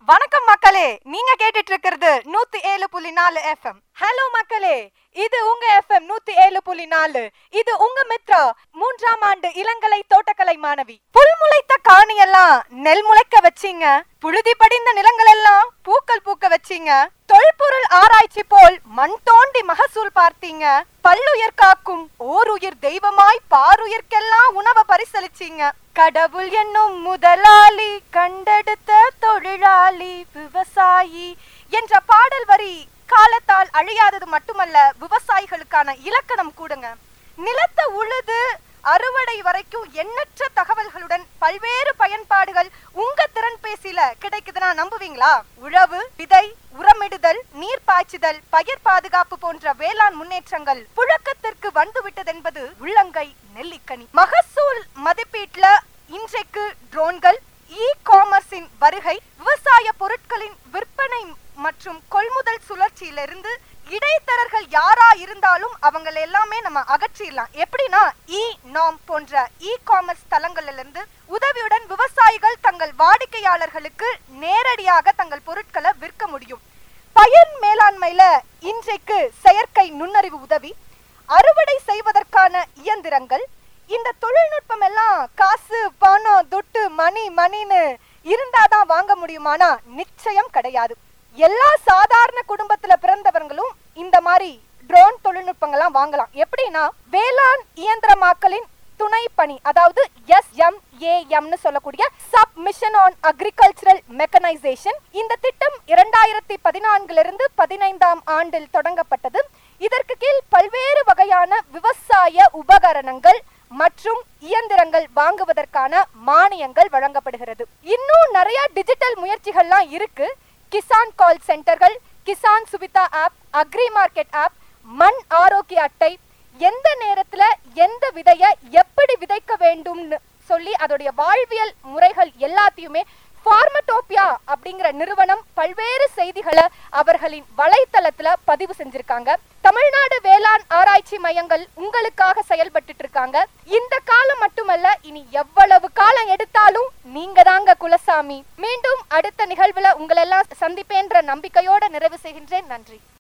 வணக்கம் மக்களே நீங்க கேட்டுட்டு இருக்கிறது நூத்தி ஏழு புள்ளி நாலு எஃப்எம் ஹலோ மக்களே இது உங்க எஃப்எம் நூத்தி ஏழு புள்ளி நாலு இது உங்க மித்ரா மூன்றாம் ஆண்டு இளங்கலை தோட்டக்கலை மாணவி புல் முளைத்த காணியெல்லாம் நெல் முளைக்க வச்சீங்க புழுதி படிந்த நிலங்கள் எல்லாம் பூக்கள் பூக்க வச்சீங்க தொல்பொருள் ஆராய்ச்சி போல் மண் தோண்டி மகசூல் பார்த்தீங்க பல்லுயிர் காக்கும் ஓருயிர் தெய்வமாய் பாருயிர்க்கெல்லாம் உணவை பரிசளிச்சீங்க கடவுள் என்னும் முதலாளி கண்டெடுத்த தொழிலாளி விவசாயி என்ற பாடல் வரி காலத்தால் அழியாதது மட்டுமல்ல விவசாயிகளுக்கான இலக்கணம் கூடுங்க நிலத்தை உழுது அறுவடை வரைக்கும் எண்ணற்ற தகவல்களுடன் பல்வேறு பயன்பாடுகள் உங்க திறன் பேசில கிடைக்குதுன்னா நம்புவீங்களா உழவு விதை உரமிடுதல் நீர் பாய்ச்சுதல் பயிர் பாதுகாப்பு போன்ற வேளாண் முன்னேற்றங்கள் புழக்கத்திற்கு வந்துவிட்டதென்பது உள்ளங்கை நெல்லிக்கனி மகசூல் மதிப்பீட்டுல இன்றைக்கு ட்ரோன்கள் இ காமர்ஸின் வருகை விவசாய பொருட்களின் விற்பனை மற்றும் கொள்முதல் சுழற்சியிலிருந்து இடைத்தரகர்கள் யாரா இருந்தாலும் அவங்கள எல்லாமே நம்ம அகற்றிடலாம் எப்படின்னா இ நாம் போன்ற இ காமர்ஸ் தளங்கள்ல இருந்து உதவியுடன் விவசாயிகள் தங்கள் வாடிக்கையாளர்களுக்கு நேரடியாக தங்கள் பொருட்களை விற்க முடியும் பயன் மேலாண்மையில இன்றைக்கு செயற்கை நுண்ணறிவு உதவி அறுவடை செய்வதற்கான இயந்திரங்கள் இந்த தொழில்நுட்பம் எல்லாம் காசு பணம் துட்டு மணி மணின்னு இருந்தாதான் வாங்க முடியுமானா நிச்சயம் கிடையாது எல்லா சாதாரண குடும்பத்துல பிறந்தவங்களும் இந்த மாதிரி ட்ரோன் தொழில்நுட்பங்கள்லாம் வாங்கலாம் எப்படின்னா வேளாண் இயந்திரமாக்கலின் துணை பணி அதாவது எஸ் எம் ஏஎம்னு சொல்லக்கூடிய sub mission on agricultural mechanisation இந்த திட்டம் இரண்டாயிரத்தி பதினான்குல இருந்து பதினைந்தாம் ஆண்டில் தொடங்கப்பட்டது இதற்கு கீழ் பல்வேறு வகையான விவசாய உபகரணங்கள் மற்றும் இயந்திரங்கள் வாங்குவதற்கான மானியங்கள் வழங்கப்படுகிறது இன்னும் நிறைய டிஜிட்டல் முயற்சிகள்லாம் இருக்கு கிசான் கால் சென்டர்கள் Kisan Suvidha app agri market app மண் ஆரோக்கிய அட்டை எந்த நேரத்துல எந்த விதைய எப்படி விதைக்க வேண்டும்னு சொல்லி அதோடைய வாழ்வியல் முறைகள் எல்லாத்தையுமே ஃபார்மட்டோபியா அப்படிங்கிற நிறுவனம் பல்வேறு செய்திகளை அவர்களின் வலைத்தளத்துல பதிவு செஞ்சிருக்காங்க தமிழ்நாடு வேளாண் ஆராய்ச்சி மையங்கள் உங்களுக்காக செயல்பட்டு இருக்காங்க இந்த காலம் மட்டுமல்ல இனி எவ்வளவு காலம் எடுத்தாலும் நீங்க தாங்க குலசாமி மீண்டும் அடுத்த நிகழ்வுல உங்களெல்லாம் சந்திப்பேன்ற நம்பிக்கையோட நிறைவு செய்கின்றேன் நன்றி